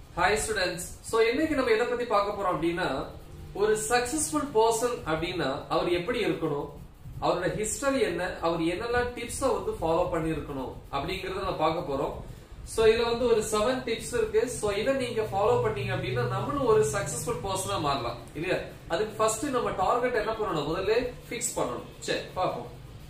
Hi students so இன்னைக்கு நம்ம எதை பத்தி பார்க்க போறோம் அப்படின்னா ஒரு சக்சஸ்ஃபுல் பர்சன் அப்படின்னா அவர் எப்படி இருக்கணும் அவரோட ஹிஸ்டரி என்ன அவர் என்னெல்லாம் டிப்ஸ வந்து ஃபாலோ பண்ணி இருக்கணும் அப்படிங்கறத நம்ம பார்க்க போறோம் சோ இதுல வந்து ஒரு செவன் டிப்ஸ் இருக்கு சோ இதை நீங்க ஃபாலோ பண்ணீங்க அப்படின்னா நம்மளும் ஒரு சக்சஸ்ஃபுல் பர்சனா மாறலாம் இல்லையா அதுக்கு ஃபர்ஸ்ட் நம்ம டார்கெட் என்ன பண்ணணும் முதல்ல ஃபிக்ஸ் பண்ணணும் சரி பார்ப்போம்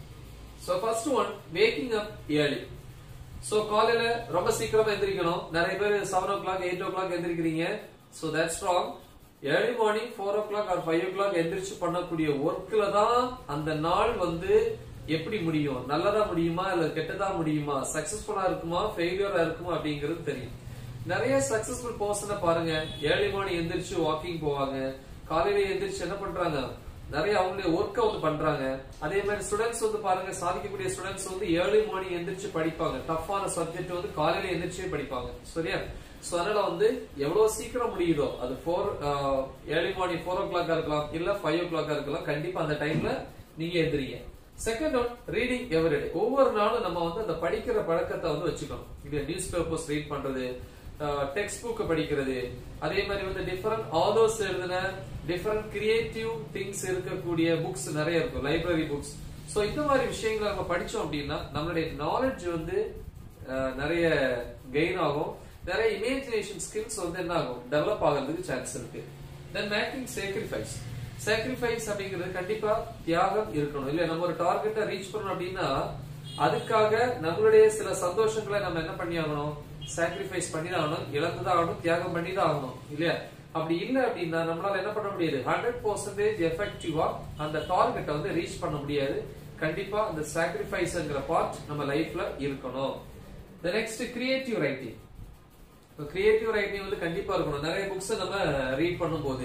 so first one waking up early so காலையில ரொம்ப சீக்கிரமா எந்திரிக்கணும் நிறைய பேர் seven o'clock eight o'clock எந்திரிக்கிறீங்க so that's wrong early morning four o'clock or five o'clock எந்திரிச்சு பண்ணக்கூடிய ஒர்க்ல தான் அந்த நாள் வந்து எப்படி முடியும் நல்லதா முடியுமா இல்ல கெட்டதா முடியுமா சக்சஸ்ஃபுல்லா இருக்குமா ஃபெயிலியரா இருக்குமா அப்படிங்கிறது தெரியும் நிறைய சக்சஸ்ஃபுல் பர்சனை பாருங்க ஏர்லி மார்னிங் எந்திரிச்சு வாக்கிங் போவாங்க காலையில எந்திரிச்சு என்ன பண்றாங்க நிறைய அவங்களுடைய ஒர்க் வந்து பண்றாங்க அதே மாதிரி ஸ்டூடெண்ட்ஸ் வந்து பாருங்க சாதிக்கக்கூடிய ஸ்டூடெண்ட்ஸ் வந்து ஏர்லி மார்னிங் எந்திரிச்சு படிப்பாங்க டஃப்பான சப்ஜெக்ட் வந்து காலையில எந்திரிச்சே படிப்பாங்க சரியா சோ அதனால வந்து எவ்வளவு சீக்கிரம் முடியுதோ அது ஃபோர் ஏர்லி மார்னிங் ஃபோர் ஓ கிளாக்கா இருக்கலாம் இல்ல ஃபைவ் ஓ கிளாக்கா இருக்கலாம் கண்டிப்பா அந்த டைம்ல நீங்க எந்திரிங்க செகண்ட் ஒன் ரீடிங் எவரிடே ஒவ்வொரு நாளும் நம்ம வந்து அந்த படிக்கிற பழக்கத்தை வந்து வச்சுக்கணும் இது நியூஸ் பேப்பர்ஸ் ரீட் பண்றது டெக்ஸ்ட் புக் படிக்கிறது அதே மாதிரி வந்து டிஃபரெண்ட் ஆதர்ஸ் எழுதின டிஃபரெண்ட் கிரியேட்டிவ் திங்ஸ் இருக்கக்கூடிய புக்ஸ் நிறைய இருக்கும் லைப்ரரி புக்ஸ் சோ இந்த மாதிரி விஷயங்களை நம்ம படிச்சோம் அப்படின்னா நம்மளுடைய நாலேஜ் வந்து அஹ், நிறைய கெயின் ஆகும் நிறைய இமேஜினேஷன் ஸ்கில்ஸ் வந்து என்ன ஆகும் டெவலப் ஆகிறதுக்கு சான்ஸ் இருக்கு தென் மேக்கிங் sacrifice sacrifice அப்படிங்கிறது கண்டிப்பா தியாகம் இருக்கணும் இல்ல நம்ம ஒரு டார்கெட்டை ரீச் பண்ணணும் அப்படின்னா அதுக்காக நம்மளுடைய சில சந்தோஷங்களை நம்ம என்ன பண்ணி ஆகணும் சாக்ரிஃபைஸ் பண்ணி தான் ஆகணும் இழந்துதான் ஆகணும் தியாகம் பண்ணி தான் ஆகணும் இல்லையா அப்படி இல்ல அப்படின்னா நம்மளால என்ன பண்ண முடியாது ஹண்ட்ரட் பர்சன்டேஜ் எஃபெக்டிவா அந்த டார்கெட்டை வந்து ரீச் பண்ண முடியாது கண்டிப்பா அந்த சாக்ரிஃபைஸ்ங்கிற பார்ட் நம்ம லைஃப்ல இருக்கணும் த நெக்ஸ்ட் கிரியேட்டிவ் ரைட்டிங் இப்போ கிரியேட்டிவ் ரைட்டிங் வந்து கண்டிப்பா இருக்கணும் நிறைய புக்ஸ் நம்ம ரீட் பண்ணும்போது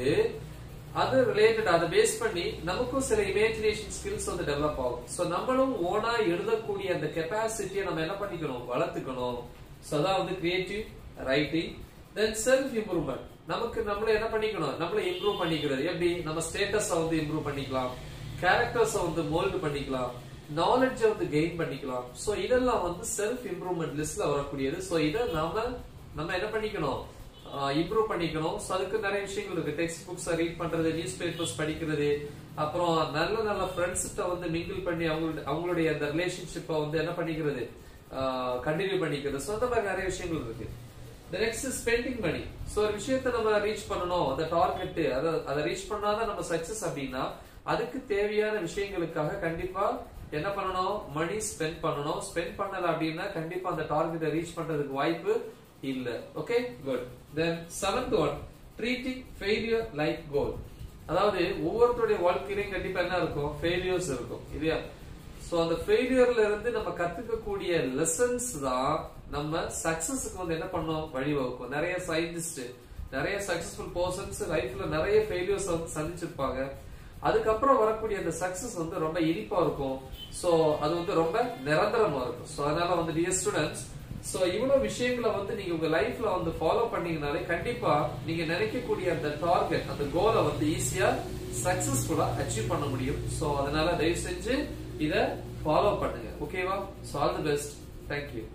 அது ரிலேட்டட் அதை பேஸ் பண்ணி நமக்கும் சில இமேஜினேஷன் ஸ்கில்ஸ் வந்து டெவலப் ஆகும் சோ நம்மளும் ஓனா எழுதக்கூடிய அந்த கெப்பாசிட்டியை நம்ம என்ன பண்ணிக்கணும் வளர்த்துக்கணும் சோ அதான் வந்து creative writing then self improvement நமக்கு நம்மள என்ன பண்ணிக்கணும் நம்மள இம்ப்ரூவ் பண்ணிக்கிறது எப்படி நம்ம ஸ்டேட்டஸ் வந்து இம்ப்ரூவ் பண்ணிக்கலாம் கேரக்டர்ஸ் வந்து மோல்டு பண்ணிக்கலாம் நாலேஜ் வந்து கெயின் பண்ணிக்கலாம் சோ இதெல்லாம் வந்து செல்ஃப் இம்ப்ரூவ்மெண்ட் லிஸ்ட்ல வரக்கூடியது சோ இதை நாம நம்ம என்ன பண்ணிக்கணும் இம்ப்ரூவ் பண்ணிக்கணும் சோ அதுக்கு நிறைய விஷயங்கள் இருக்கு டெக்ஸ்ட் புக்ஸ் ரீட் பண்றது நியூஸ் பேப்பர்ஸ் படிக்கிறது அப்புறம் நல்ல நல்ல ஃப்ரெண்ட்ஸ் கிட்ட வந்து மிங்கிள் பண்ணி அவங்களுடைய அவங்களுடைய அந்த ரிலேஷன்ஷிப்பை வந்து என்ன பண்ணிக்கிறது கண்டினியூ பண்ணிக்கிறது சோ அந்த மாதிரி நிறைய விஷயங்கள் இருக்கு The next is spending money. So ஒரு விஷயத்தை நம்ம ரீச் பண்ணணும் அந்த டார்கெட் அதை அதை ரீச் பண்ணாதான் நம்ம சக்சஸ் அப்படின்னா அதுக்கு தேவையான விஷயங்களுக்காக கண்டிப்பா என்ன பண்ணணும் மணி ஸ்பெண்ட் பண்ணணும் ஸ்பெண்ட் பண்ணல அப்படின்னா கண்டிப்பா அந்த டார்கெட்டை ரீச் பண்றதுக்கு வாய்ப்பு இல்ல okay good then seventh one treating failure like goal அதாவது ஒவ்வொருத்தருடைய வாழ்க்கையிலையும் கண்டிப்பா என்ன இருக்கும் ஃபெயிலியர்ஸ் இருக்கும் இல்லையா சோ அந்த ஃபெயிலியர்ல இருந்து நம்ம கத்துக்கக்கூடிய லெசன்ஸ் தான் நம்ம சக்சஸ்க்கு வந்து என்ன பண்ணோம் வழிவகுக்கும் நிறைய சயின்டிஸ்ட் நிறைய சக்சஸ்ஃபுல் பர்சன்ஸ் லைஃப்ல நிறைய ஃபெயிலியர்ஸ் வந்து சந்திச்சிருப்பாங்க அதுக்கப்புறம் வரக்கூடிய அந்த சக்சஸ் வந்து ரொம்ப இனிப்பா இருக்கும் சோ அது வந்து ரொம்ப நிரந்தரமா இருக்கும் சோ அதனால வந்து டியர் ஸ்டூடெண்ட்ஸ் சோ இவ்வளவு விஷயங்களை வந்து நீங்க உங்க லைஃப்ல வந்து ஃபாலோ பண்ணீங்கனாலே கண்டிப்பா நீங்க நினைக்கக்கூடிய அந்த டார்கெட் அந்த கோலை வந்து ஈஸியா சக்சஸ்ஃபுல்லா அச்சீவ் பண்ண முடியும் சோ அதனால தயவு செஞ்சு இத ஃபாலோ பண்ணுங்க ஓகேவா so all the best thank you